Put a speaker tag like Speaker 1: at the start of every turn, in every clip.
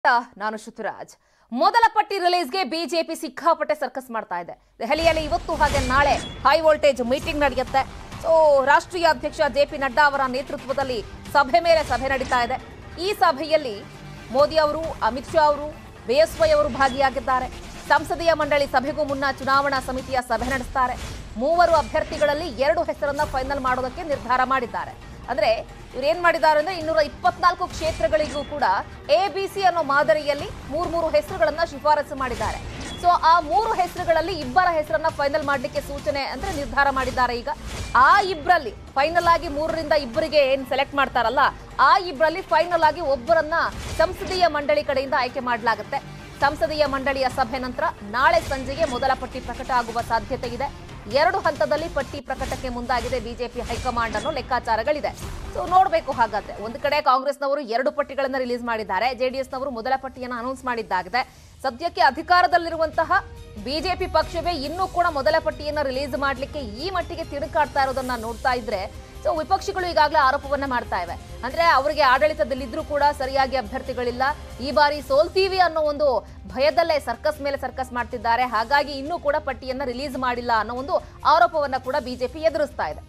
Speaker 1: ನಾನು ಶುತರಾಜ್ ಮೊದಲ ಪಟ್ಟಿ ರಿಲೀಸ್ಗೆ ಬಿಜೆಪಿ ಸಿಕ್ಕಾಪಟ್ಟೆ ಸರ್ಕಸ್ ಮಾಡ್ತಾ ಇದೆ ದೆಹಲಿಯಲ್ಲಿ ಇವತ್ತು ಹಾಗೆ ನಾಳೆ ಹೈ ವೋಲ್ಟೇಜ್ ಮೀಟಿಂಗ್ ನಡೆಯುತ್ತೆ ಸೊ ರಾಷ್ಟ್ರೀಯ ಅಧ್ಯಕ್ಷ ಜೆ ಪಿ ನಡ್ಡಾ ಅವರ ನೇತೃತ್ವದಲ್ಲಿ ಸಭೆ ಮೇಲೆ ಸಭೆ ನಡೀತಾ ಇದೆ ಈ ಸಭೆಯಲ್ಲಿ ಮೋದಿ ಅವರು ಅಮಿತ್ ಶಾ ಅವರು ಬಿಎಸ್ವೈ ಅವರು ಭಾಗಿಯಾಗಿದ್ದಾರೆ ಸಂಸದೀಯ ಮಂಡಳಿ ಸಭೆಗೂ ಮುನ್ನ ಚುನಾವಣಾ ಸಮಿತಿಯ ಸಭೆ ನಡೆಸ್ತಾರೆ ಮೂವರು ಅಭ್ಯರ್ಥಿಗಳಲ್ಲಿ ಎರಡು ಹೆಸರನ್ನ ಫೈನಲ್ ಮಾಡೋದಕ್ಕೆ ನಿರ್ಧಾರ ಮಾಡಿದ್ದಾರೆ ಅಂದ್ರೆ ಇವ್ರು ಏನ್ ಮಾಡಿದ್ದಾರೆ ಅಂದ್ರೆ ಇನ್ನೂರ ಇಪ್ಪತ್ನಾಲ್ಕು ಕ್ಷೇತ್ರಗಳಿಗೂ ಕೂಡ ಎ ಬಿ ಸಿ ಅನ್ನೋ ಮಾದರಿಯಲ್ಲಿ ಮೂರ್ ಮೂರು ಹೆಸರುಗಳನ್ನ ಶಿಫಾರಸು ಮಾಡಿದ್ದಾರೆ ಸೊ ಆ ಮೂರು ಹೆಸರುಗಳಲ್ಲಿ ಇಬ್ಬರ ಹೆಸರನ್ನ ಫೈನಲ್ ಮಾಡ್ಲಿಕ್ಕೆ ಸೂಚನೆ ಅಂದ್ರೆ ನಿರ್ಧಾರ ಮಾಡಿದ್ದಾರೆ ಈಗ ಆ ಇಬ್ಬರಲ್ಲಿ ಫೈನಲ್ ಆಗಿ ಮೂರರಿಂದ ಇಬ್ಬರಿಗೆ ಏನ್ ಸೆಲೆಕ್ಟ್ ಮಾಡ್ತಾರಲ್ಲ ಆ ಇಬ್ಬರಲ್ಲಿ ಫೈನಲ್ ಆಗಿ ಒಬ್ಬರನ್ನ ಸಂಸದೀಯ ಮಂಡಳಿ ಕಡೆಯಿಂದ ಆಯ್ಕೆ ಮಾಡಲಾಗುತ್ತೆ ಸಂಸದೀಯ ಮಂಡಳಿಯ ಸಭೆ ನಂತರ ನಾಳೆ ಸಂಜೆಗೆ ಮೊದಲ ಪಟ್ಟಿ ಪ್ರಕಟ ಆಗುವ ಸಾಧ್ಯತೆ ಇದೆ ಎರಡು ಹಂತದಲ್ಲಿ ಪಟ್ಟಿ ಪ್ರಕಟಕ್ಕೆ ಮುಂದಾಗಿದೆ ಬಿಜೆಪಿ ಹೈಕಮಾಂಡ್ ಅನ್ನೋ ಲೆಕ್ಕಾಚಾರಗಳಿದೆ ಸೊ ನೋಡಬೇಕು ಹಾಗಾದ್ರೆ ಒಂದು ಕಡೆ ಕಾಂಗ್ರೆಸ್ನವರು ಎರಡು ಪಟ್ಟಿಗಳನ್ನ ರಿಲೀಸ್ ಮಾಡಿದ್ದಾರೆ ಜೆಡಿಎಸ್ನವರು ಮೊದಲ ಪಟ್ಟಿಯನ್ನು ಅನೌನ್ಸ್ ಮಾಡಿದ್ದಾಗಿದೆ ಸದ್ಯಕ್ಕೆ ಅಧಿಕಾರದಲ್ಲಿರುವಂತಹ ಬಿಜೆಪಿ ಪಕ್ಷವೇ ಇನ್ನೂ ಕೂಡ ಮೊದಲ ಪಟ್ಟಿಯನ್ನ ರಿಲೀಸ್ ಮಾಡಲಿಕ್ಕೆ ಈ ಮಟ್ಟಿಗೆ ತಿರುಕಾಡ್ತಾ ಇರೋದನ್ನ ನೋಡ್ತಾ ಇದ್ರೆ ಸೊ ವಿಪಕ್ಷಗಳು ಈಗಾಗಲೇ ಆರೋಪವನ್ನ ಮಾಡ್ತಾ ಇವೆ ಅಂದ್ರೆ ಅವರಿಗೆ ಆಡಳಿತದಲ್ಲಿದ್ರೂ ಕೂಡ ಸರಿಯಾಗಿ ಅಭ್ಯರ್ಥಿಗಳಿಲ್ಲ ಈ ಬಾರಿ ಸೋಲ್ತೀವಿ ಅನ್ನೋ ಒಂದು ಭಯದಲ್ಲೇ ಸರ್ಕಸ್ ಮೇಲೆ ಸರ್ಕಸ್ ಮಾಡ್ತಿದ್ದಾರೆ ಹಾಗಾಗಿ ಇನ್ನೂ ಕೂಡ ಪಟ್ಟಿಯನ್ನ ರಿಲೀಸ್ ಮಾಡಿಲ್ಲ ಅನ್ನೋ ಒಂದು ಆರೋಪವನ್ನ ಕೂಡ ಬಿಜೆಪಿ ಎದುರಿಸ್ತಾ ಇದೆ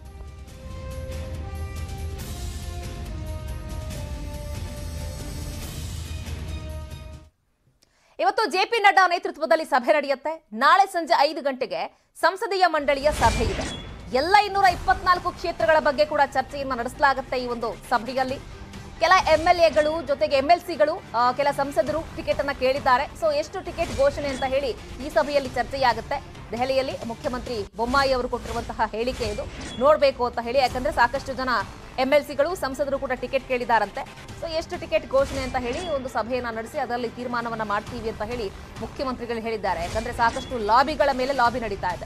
Speaker 1: ಇವತ್ತು ಜೆಪಿ ನಡ್ಡಾ ನೇತೃತ್ವದಲ್ಲಿ ಸಭೆ ನಡೆಯುತ್ತೆ ನಾಳೆ ಸಂಜೆ ಐದು ಗಂಟೆಗೆ ಸಂಸದೀಯ ಮಂಡಳಿಯ ಸಭೆ ಇದೆ ಎಲ್ಲ ಇನ್ನೂರ ಇಪ್ಪತ್ನಾಲ್ಕು ಕ್ಷೇತ್ರಗಳ ಬಗ್ಗೆ ಕೂಡ ಚರ್ಚೆಯನ್ನು ನಡೆಸಲಾಗುತ್ತೆ ಈ ಒಂದು ಸಭೆಯಲ್ಲಿ ಕೆಲ ಎಂ ಎಲ್ ಎಗಳು ಜೊತೆಗೆ ಎಂ ಎಲ್ ಸಿಗಳು ಕೆಲ ಸಂಸದರು ಟಿಕೆಟ್ ಅನ್ನ ಕೇಳಿದ್ದಾರೆ ಸೊ ಎಷ್ಟು ಟಿಕೆಟ್ ಘೋಷಣೆ ಅಂತ ಹೇಳಿ ಈ ಸಭೆಯಲ್ಲಿ ಚರ್ಚೆಯಾಗುತ್ತೆ ದೆಹಲಿಯಲ್ಲಿ ಮುಖ್ಯಮಂತ್ರಿ ಬೊಮ್ಮಾಯಿ ಅವರು ಕೊಟ್ಟಿರುವಂತಹ ಹೇಳಿಕೆ ಇದು ನೋಡಬೇಕು ಅಂತ ಹೇಳಿ ಯಾಕಂದ್ರೆ ಸಾಕಷ್ಟು ಜನ ಎಂ ಎಲ್ ಸಿಗಳು ಸಂಸದರು ಕೂಡ ಟಿಕೆಟ್ ಕೇಳಿದಾರಂತೆ ಸೊ ಎಷ್ಟು ಟಿಕೆಟ್ ಘೋಷಣೆ ಅಂತ ಹೇಳಿ ಒಂದು ಸಭೆಯನ್ನ ನಡೆಸಿ ಅದರಲ್ಲಿ ತೀರ್ಮಾನವನ್ನ ಮಾಡ್ತೀವಿ ಅಂತ ಹೇಳಿ ಮುಖ್ಯಮಂತ್ರಿಗಳು ಹೇಳಿದ್ದಾರೆ ಯಾಕಂದ್ರೆ ಸಾಕಷ್ಟು ಲಾಬಿಗಳ ಮೇಲೆ ಲಾಬಿ ನಡೀತಾ ಇದೆ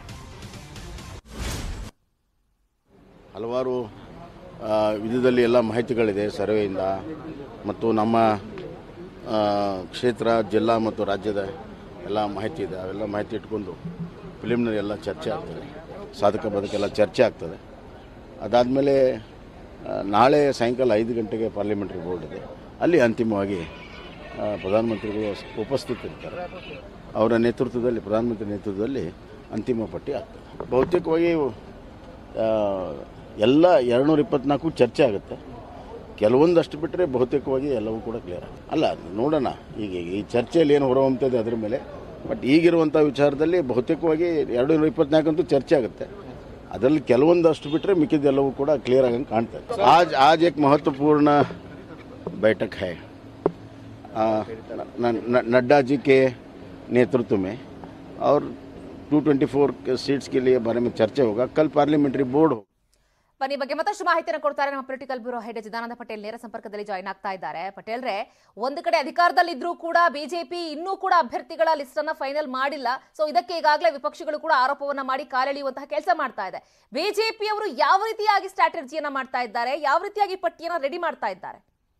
Speaker 2: ಹಲವಾರು ಆ, ವಿಧದಲ್ಲಿ ಎಲ್ಲ ಮಾಹಿತಿಗಳಿದೆ ಸರ್ವೆಯಿಂದ ಮತ್ತು ನಮ್ಮ ಆ, ಕ್ಷೇತ್ರ ಜಿಲ್ಲಾ ಮತ್ತು ರಾಜ್ಯದ ಎಲ್ಲ ಮಾಹಿತಿ ಇದೆ ಅವೆಲ್ಲ ಮಾಹಿತಿ ಇಟ್ಕೊಂಡು ಫಿಲಿಮ್ನಲ್ಲಿ ಎಲ್ಲ ಚರ್ಚೆ ಆಗ್ತದೆ ಸಾಧಕ ಬದುಕೆಲ್ಲ ಚರ್ಚೆ ಆಗ್ತದೆ ಅದಾದಮೇಲೆ ನಾಳೆ ಸಾಯಂಕಾಲ ಐದು ಗಂಟೆಗೆ ಪಾರ್ಲಿಮೆಂಟ್ರಿ ಬೋರ್ಡ್ ಇದೆ ಅಲ್ಲಿ ಅಂತಿಮವಾಗಿ ಆ, ಪ್ರಧಾನಮಂತ್ರಿಗಳು ಉಪಸ್ಥಿತರಿರ್ತಾರೆ ಅವರ ನೇತೃತ್ವದಲ್ಲಿ ಪ್ರಧಾನಮಂತ್ರಿ ನೇತೃತ್ವದಲ್ಲಿ ಅಂತಿಮ ಪಟ್ಟಿ ಆಗ್ತದೆ ಬಹುತೇಕವಾಗಿ ಆ, ಎಲ್ಲ ಎರಡುನೂರ ಇಪ್ಪತ್ನಾಲ್ಕು ಚರ್ಚೆ ಆಗುತ್ತೆ ಕೆಲವೊಂದಷ್ಟು ಬಿಟ್ಟರೆ ಬಹುತೇಕವಾಗಿ ಎಲ್ಲವೂ ಕೂಡ ಕ್ಲಿಯರ್ ಆಗುತ್ತೆ ಅಲ್ಲ ನೋಡೋಣ ಈಗ ಈ ಚರ್ಚೆಯಲ್ಲಿ ಏನು ಹೊರಹೊಮ್ಮುತ್ತದೆ ಅದ್ರ ಮೇಲೆ ಬಟ್ ಈಗಿರುವಂಥ ವಿಚಾರದಲ್ಲಿ ಬಹುತೇಕವಾಗಿ ಎರಡು ನೂರ ಇಪ್ಪತ್ನಾಲ್ಕು ಅಂತೂ ಚರ್ಚೆ ಆಗುತ್ತೆ ಅದರಲ್ಲಿ ಕೆಲವೊಂದಷ್ಟು ಬಿಟ್ಟರೆ ಮಿಕ್ಕಿದ್ದೆಲ್ಲವೂ ಕೂಡ ಕ್ಲಿಯರ್ ಆಗಂಗೆ ಕಾಣ್ತದೆ ಆಜ್ ಆಜ್ ಏಕ್ ಮಹತ್ವಪೂर्ण बैठक है आ, न- न- नड्डा जी के नेतृत्व में और 224 सीट्स के लिए बारे में चर्चा होगा कल पार्लियामेंट्री बोर्ड होगा
Speaker 1: ಬನ್ನಿ ಈ ಬಗ್ಗೆ ಮತ್ತಷ್ಟು ಮಾಹಿತಿಯನ್ನು ಕೊಡ್ತಾರೆ ನಮ್ಮ political bureau head Chidananda Patel ನೇರ ಸಂಪರ್ಕದಲ್ಲಿ ಜಾಯ್ನ್ ಆಗ್ತಾ ಇದ್ದಾರೆ ಪಟೇಲ್ರೆ ಒಂದು ಕಡೆ ಅಧಿಕಾರದಲ್ಲಿದ್ರೂ ಕೂಡ ಬಿಜೆಪಿ ಇನ್ನೂ ಕೂಡ ಅಭ್ಯರ್ಥಿಗಳ ಲಿಸ್ಟ್ ಅನ್ನ ಫೈನಲ್ ಮಾಡಿಲ್ಲ ಸೊ ಇದಕ್ಕೆ ಈಗಾಗಲೇ ವಿಪಕ್ಷಗಳು ಕೂಡ ಆರೋಪವನ್ನ ಮಾಡಿ ಕಾಲೆಳೆಯುವಂತಹ ಕೆಲಸ ಮಾಡ್ತಾ ಇದೆ ಬಿಜೆಪಿ ಅವರು ಯಾವ ರೀತಿಯಾಗಿ ಸ್ಟ್ರಾಟಜಿಯನ್ನ ಮಾಡ್ತಾ ಇದ್ದಾರೆ ಯಾವ ರೀತಿಯಾಗಿ ಪಟ್ಟಿಯನ್ನ ರೆಡಿ ಮಾಡ್ತಾ ಇದ್ದಾರೆ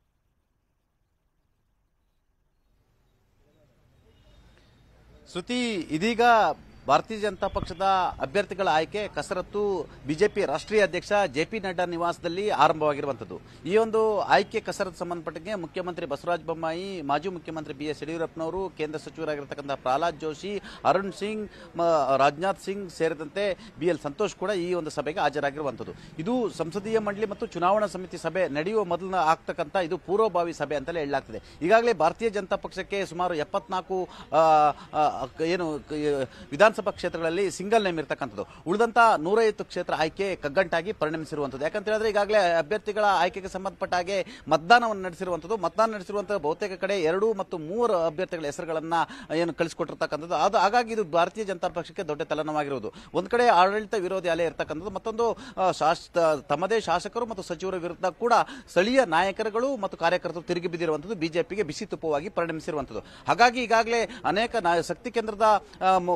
Speaker 3: ಶ್ರುತಿ ಇದೀಗ ಭಾರತೀಯ ಜನತಾ ಪಕ್ಷದ ಅಭ್ಯರ್ಥಿಗಳ ಆಯ್ಕೆ ಕಸರತ್ತು ಬಿಜೆಪಿ ರಾಷ್ಟ್ರೀಯ ಅಧ್ಯಕ್ಷ ಜೆ ಪಿ ನಡ್ಡಾ ನಿವಾಸದಲ್ಲಿ ಆರಂಭವಾಗಿರುವಂಥದ್ದು ಈ ಒಂದು ಆಯ್ಕೆ ಕಸರತ್ತು ಸಂಬಂಧಪಟ್ಟಂಗೆ ಮುಖ್ಯಮಂತ್ರಿ ಬಸವರಾಜ ಬೊಮ್ಮಾಯಿ ಮಾಜಿ ಮುಖ್ಯಮಂತ್ರಿ ಬಿ ಎಸ್ ಯಡಿಯೂರಪ್ಪನವರು ಕೇಂದ್ರ ಸಚಿವರಾಗಿರ್ತಕ್ಕಂಥ ಪ್ರಹ್ಲಾದ್ ಜೋಶಿ ಅರುಣ್ ಸಿಂಗ್ ಮ- ರಾಜನಾಥ್ ಸಿಂಗ್ ಸೇರಿದಂತೆ ಬಿ ಎಲ್ ಸಂತೋಷ್ ಕೂಡ ಈ ಒಂದು ಸಭೆಗೆ ಹಾಜರಾಗಿರುವಂಥದ್ದು ಇದು ಸಂಸದೀಯ ಮಂಡಳಿ ಮತ್ತು ಚುನಾವಣಾ ಸಮಿತಿ ಸಭೆ ನಡೆಯುವ ಮೊದಲ ಆಗ್ತಕ್ಕಂಥ ಇದು ಪೂರ್ವಭಾವಿ ಸಭೆ ಅಂತಲೇ ಹೇಳಲಾಗ್ತದೆ ಈಗಾಗಲೇ ಭಾರತೀಯ ಜನತಾ ಪಕ್ಷಕ್ಕೆ ಸುಮಾರು ಎಪ್ಪತ್ನಾಲ್ಕು ಆ, ಆ, ಏನು ಕ- ವಿಧಾನಸಭಾ ಕ್ಷೇತ್ರಗಳಲ್ಲಿ ಸಿಂಗಲ್ ನೇಮ್ ಇರತಕ್ಕಂಥದ್ದು ಉಳಿದಂತ ನೂರೈವತ್ತು ಕ್ಷೇತ್ರ ಆಯ್ಕೆ ಕಗ್ಗಂಟಾಗಿ ಪರಿಣಮಿಸಿರುವಂಥದ್ದು ಯಾಕಂತ ಹೇಳಿದ್ರೆ ಈಗಾಗಲೇ ಅಭ್ಯರ್ಥಿಗಳ ಆಯ್ಕೆಗೆ ಸಂಬಂಧಪಟ್ಟ ಹಾಗೆ ಮತದಾನವನ್ನು ನಡೆಸಿರುವಂಥದ್ದು ಮತದಾನ ನಡೆಸಿರುವಂತಹ ಬಹುತೇಕ ಕಡೆ ಎರಡು ಮತ್ತು ಮೂರು ಅಭ್ಯರ್ಥಿಗಳ ಹೆಸರುಗಳನ್ನ ಏನು ಕಳಿಸಿಕೊಟ್ಟಿರ್ತಕ್ಕಂಥದ್ದು ಅದು ಹಾಗಾಗಿ ಇದು ಭಾರತೀಯ ಜನತಾ ಪಕ್ಷಕ್ಕೆ ದೊಡ್ಡ ತಲೆನೋವಾಗಿರುವುದು ಒಂದು ಕಡೆ ಆಡಳಿತ ವಿರೋಧಿ ಅಲೆ ಇರ್ತಕ್ಕಂಥದ್ದು ಮತ್ತೊಂದು ಆ, ಶಾಸ್- ತಮ್ಮದೇ ಶಾಸಕರು ಮತ್ತು ಸಚಿವರ ವಿರುದ್ಧ ಕೂಡ ಸ್ಥಳೀಯ ನಾಯಕರುಗಳು ಮತ್ತು ಕಾರ್ಯಕರ್ತರು ತಿರುಗಿ ಬಿದ್ದಿರುವಂಥದ್ದು ಬಿಜೆಪಿಗೆ ಬಿಸಿ ತುಪ್ಪವಾಗಿ ಪರಿಣಮಿಸಿರುವಂಥದ್ದು ಹಾಗಾಗಿ ಈಗಾಗಲೇ ಅನೇಕ ನಾ- ಶಕ್ತಿ ಕೇಂದ್ರದ ಆ, ಮ- ಪ್ರಮುಖರು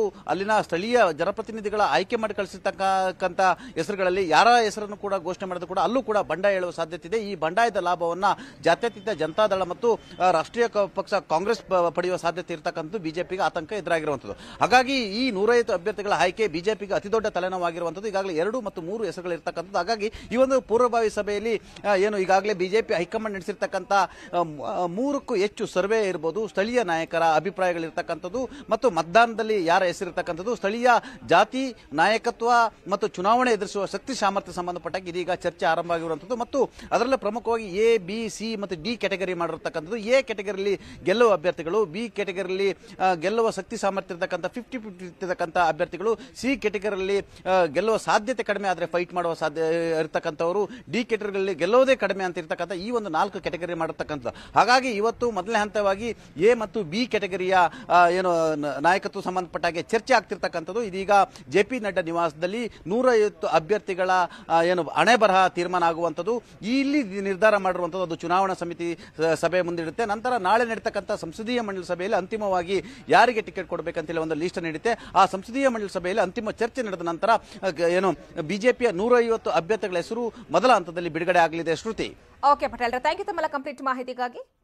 Speaker 3: ಅಲ್ಲಿನ ಸ್ಥಳೀಯ ಜನಪ್ರತಿನಿಧಿಗಳ ಆಯ್ಕೆ ಮಾಡಿ ಕಳಿಸಿರ್ತಕ್ಕಂಥ ಹೆಸರುಗಳಲ್ಲಿ ಯಾರ ಹೆಸರನ್ನು ಕೂಡ ಘೋಷಣೆ ಮಾಡಿದ್ರು ಕೂಡ ಅಲ್ಲೂ ಕೂಡ ಬಂಡಾಯ ಹೇಳುವ ಸಾಧ್ಯತೆ ಇದೆ ಈ ಬಂಡಾಯದ ಲಾಭವನ್ನ ಜಾತ್ಯತೀತ ಜನತಾದಳ ಮತ್ತು ಆ, ರಾಷ್ಟ್ರೀಯ ಕ- ಪಕ್ಷ ಕಾಂಗ್ರೆಸ್ ಪ- ಪಡೆಯುವ ಸಾಧ್ಯತೆ ಇರತಕ್ಕಂಥದ್ದು ಬಿಜೆಪಿಗೆ ಆತಂಕ ಎದುರಾಗಿರುವಂಥದ್ದು ಹಾಗಾಗಿ ಈ ನೂರೈವತ್ತು ಅಭ್ಯರ್ಥಿಗಳ ಆಯ್ಕೆ ಬಿಜೆಪಿಗೆ ಅತಿದೊಡ್ಡ ತಲೆನೋವಾಗಿರುವಂಥದ್ದು ಈಗಾಗಲೇ ಎರಡು ಮತ್ತು ಮೂರು ಹೆಸರುಗಳು ಇರ್ತಕ್ಕಂಥದ್ದು ಹಾಗಾಗಿ ಈ ಒಂದು ಪೂರ್ವಭಾವಿ ಸಭೆಯಲ್ಲಿ ಆ, ಏನು ಈಗಾಗಲೇ ಬಿಜೆಪಿ ಹೈಕಮಾಂಡ್ ನಡೆಸಿರ್ತಕ್ಕಂಥ ಆ, ಮ್- ಆ, ಮೂರಕ್ಕೂ ಹೆಚ್ಚು ಸರ್ವೆ ಇರ್ಬೋದು ಸ್ಥಳೀಯ ನಾಯಕರ ಅಭಿಪ್ರಾಯಗಳಿರ್ತಕ್ಕಂಥದ್ದು ಮತ್ತು ಮತದಾನದಲ್ಲಿ ಯಾರ ಹೆಸರಿರ್ತಕ್ಕಂಥದ್ದು ಸ್ಥಳೀಯ ಜಾತಿ ನಾಯಕತ್ವ ಮತ್ತು ಚುನಾವಣೆ ಎದುರಿಸುವ ಶಕ್ತಿ ಸಾಮರ್ಥ್ಯ ಸಂಬಂಧಪಟ್ಟಾಗ ಇದೀಗ ಚರ್ಚೆ ಆರಂಭ ಆಗಿರುವಂಥದ್ದು ಮತ್ತು ಅದರಲ್ಲೂ ಪ್ರಮುಖವಾಗಿ ಎ ಬಿ ಸಿ ಮತ್ತು ಡಿ ಕ್ಯಾಟಗರಿ ಮಾಡಿರ್ತಕ್ಕಂಥದ್ದು ಎ ಕ್ಯಾಟಗರಿಯಲ್ಲಿ ಗೆಲ್ಲುವ ಅಭ್ಯರ್ಥಿಗಳು ಬಿ ಕ್ಯಾಟಗರಿಯಲ್ಲಿ ಆ, ಗೆಲ್ಲುವ ಶಕ್ತಿ ಸಾಮರ್ಥ್ಯ ಇರತಕ್ಕಂಥ ಫಿಫ್ಟಿ ಫಿಫ್ಟಿ ಇರ್ತಕ್ಕಂಥ ಅಭ್ಯರ್ಥಿಗಳು ಸಿ ಕ್ಯಾಟಗರಿಯಲ್ಲಿ ಆ, ಗೆಲ್ಲುವ ಸಾಧ್ಯತೆ ಕಡಿಮೆ ಆದರೆ ಫೈಟ್ ಮಾಡುವ ಸಾಧ್ಯ ಇರತಕ್ಕಂಥವರು ಡಿ ಕ್ಯಾಟಗರಿಯಲ್ಲಿ ಗೆಲ್ಲೋದೇ ಕಡಿಮೆ ಅಂತ ಇರ್ತಕ್ಕಂಥ ಈ ಒಂದು ನಾಲ್ಕು ಕ್ಯಾಟಗರಿ ಮಾಡಿರ್ತಕ್ಕಂಥದ್ದು ಹಾಗಾಗಿ ಇವತ್ತು ಮೊದಲನೇ ಹಂತವಾಗಿ ಎ ಮತ್ತು ಬಿ ಕ್ಯಾಟಗರಿಯ ಆ, ಏನು ನ- ನಾಯಕತ್ವ ಸಂಬಂಧಪಟ್ಟ ಹಾಗೆ ಚರ್ಚೆ ಆಗ್ತಿರ್ತಕ್ಕಂಥದ್ದು ಇದೀಗ ಜೆ ಪಿ ನಡ್ಡಾ ನಿವಾಸದಲ್ಲಿ ನೂರೈವತ್ತು ಅಭ್ಯರ್ಥಿಗಳ ಆ, ಏನು ಹಣೆ ಬರಹ ತೀರ್ಮಾನ ಆಗುವಂಥದ್ದು ಇಲ್ಲಿ ನಿರ್ಧಾರ ಮಾಡಿರುವಂಥದ್ದು ಅದು ಚುನಾವಣಾ ಸಮಿತಿ ಸ- ಸಭೆ ಮುಂದಿಡುತ್ತೆ ನಂತರ ನಾಳೆ ನಡೀತಕ್ಕಂಥ ಸಂಸದೀಯ ಮಂಡಳಿ ಸಭೆಯಲ್ಲಿ ಅಂತಿಮವಾಗಿ ಯಾರಿಗೆ ಟಿಕೆಟ್ ಕೊಡಬೇಕಂತೇಳಿ ಒಂದು ಲಿಸ್ಟ್ ನೀಡುತ್ತೆ ಆ ಸಂಸದೀಯ ಮಂಡಳಿ ಸಭೆಯಲ್ಲಿ ಅಂತಿಮ ಚರ್ಚೆ ನಡೆದ ನಂತರ ಆ, ಗ- ಏನು ಬಿಜೆಪಿಯ ನೂರೈವತ್ತು ಅಭ್ಯರ್ಥಿಗಳ ಹೆಸರು ಮೊದಲ ಹಂತದಲ್ಲಿ ಬಿಡುಗಡೆ ಆಗಲಿದೆ Shruti
Speaker 1: okay Patel thank you ತಮ್ಮೆಲ್ಲ ಕಂಪ್ಲೀಟ್ ಮಾಹಿತಿಗಾಗಿ